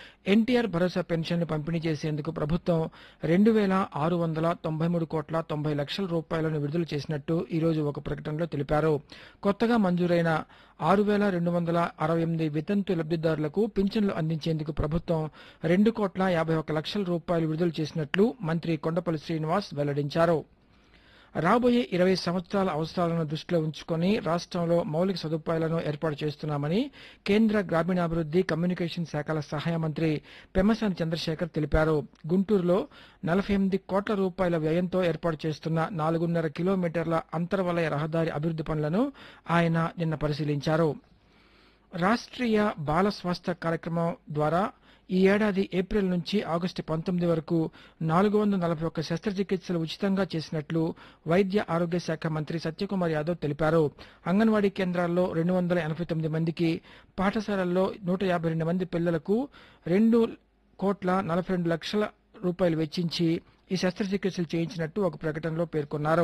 ఎన్టీఆర్ భరోసా పెన్షన్లు పంపిణీ చేసేందుకు ప్రభుత్వం రెండు వేల ఆరు వందల తొంభై మూడు కోట్ల తొంభై లక్షల రూపాయలను విడుదల చేసినట్టు ఈరోజు ఒక ప్రకటనలో తెలిపారు కొత్తగా మంజూరైన ఆరు వేల రెండు వందల అరవై ఎనిమిది వితంతు లబ్దిదారులకు పింఛన్లు అందించేందుకు ప్రభుత్వం రెండు కోట్ల యాభై ఒక్క లక్షల రూపాయలు విడుదల చేసినట్లు మంత్రి కొండపల్లి శ్రీనివాస్ వెల్లడించారు రాబోయే ఇరవై సంవత్సరాల అవసరాలను దృష్టిలో ఉంచుకొని రాష్ట్రంలో మౌలిక సదుపాయాలను ఏర్పాటు చేస్తున్నామని కేంద్ర గ్రామీణాభివృద్ది కమ్యూనికేషన్ శాఖల సహాయ మంత్రి పెమ్మసాని చంద్రశేఖర్ తెలిపారు గుంటూరులో నలభై ఎనిమిది కోట్ల రూపాయల వ్యయంతో ఏర్పాటు చేస్తున్న నాలుగున్నర కిలోమీటర్ల అంతర్వలయ రహదారి అభివృద్ది పనులను ఆయన నిన్న పరిశీలించారు రాష్ట్రీయ బాల స్వాస్థ్య కార్యక్రమం ద్వారా ఈ ఏడాది ఏప్రిల్ నుంచి ఆగస్టు పంతొమ్మిది వరకు నాలుగు వందల నలభై ఒక్క శస్త్రచికిత్సలు ఉచితంగా చేసినట్లు వైద్య ఆరోగ్య శాఖ మంత్రి సత్యకుమార్ యాదవ్ తెలిపారు అంగన్వాడీ కేంద్రాల్లో రెండు వందల ఎనభై తొమ్మిది మందికి పాఠశాలల్లో నూట యాభై రెండు మంది పిల్లలకు రెండు కోట్ల నలభై రెండు లక్షల రూపాయలు వెచ్చించి ఈ శస్త్రచికిత్సలు చేయించినట్టు ఒక ప్రకటనలో పేర్కొన్నారు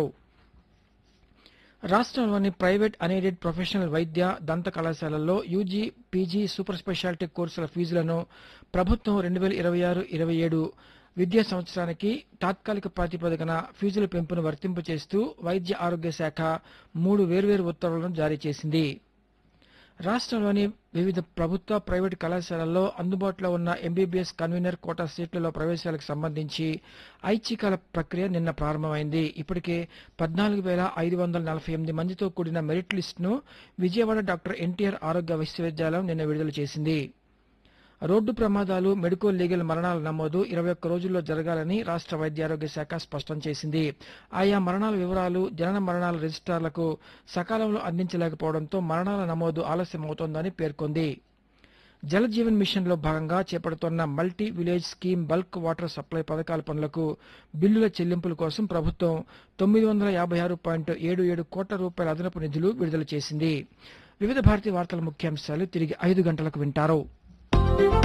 రాష్ట్రంలోని ప్రైవేట్ అన్ఎయిడెడ్ ప్రొఫెషనల్ వైద్య దంత కళాశాలల్లో యూజీ పీజీ సూపర్ స్పెషాలిటీ కోర్సుల ఫీజులను ప్రభుత్వం రెండు వేల ఇరవై ఆరు ఇరవై ఏడు విద్యా సంవత్సరానికి తాత్కాలిక ప్రాతిపదికన ఫీజుల పెంపును వర్తింపచేస్తూ వైద్య ఆరోగ్య శాఖ మూడు వేర్వేరు ఉత్తర్వులను జారీ చేసింది రాష్ట్రంలోని వివిధ ప్రభుత్వ ప్రైవేటు కళాశాలల్లో అందుబాటులో ఉన్న ఎంబీబీఎస్ కన్వీనర్ కోటా సీట్లలో ప్రవేశాలకు సంబంధించి ఐచ్ఛికాల ప్రక్రియ నిన్న ప్రారంభమైంది ఇప్పటికే పద్నాలుగు వేల ఐదు వందల నలభై ఎనిమిది మందితో కూడిన మెరిట్ లిస్టును విజయవాడ డాక్టర్ ఎన్టీఆర్ ఆరోగ్య విశ్వవిద్యాలయం నిన్న విడుదల చేసింది రోడ్డు ప్రమాదాలు మెడికల్ లీగల్ మరణాల నమోదు ఇరవై ఒక్క రోజుల్లో జరగాలని రాష్ట్ర వైద్య ఆరోగ్య శాఖ స్పష్టం చేసింది ఆయా మరణాల వివరాలు జనన మరణాల రిజిస్ట్రార్లకు సకాలంలో అందించలేకపోవడంతో మరణాల నమోదు ఆలస్యం అవుతోందని పేర్కొంది జల జీవన్ మిషన్ లో భాగంగా చేపడుతున్న multi village scheme bulk water supply పథకాల పనులకు బిల్లుల చెల్లింపుల కోసం ప్రభుత్వం తొమ్మిది వందల యాభై ఆరు పాయింట్ ఏడు ఏడు కోట్ల రూపాయల అదనపు నిధులు విడుదల చేసింది వివిధ భారతీయ వార్తల ముఖ్యాంశాలు తిరిగి ఐదు గంటలకు వింటారు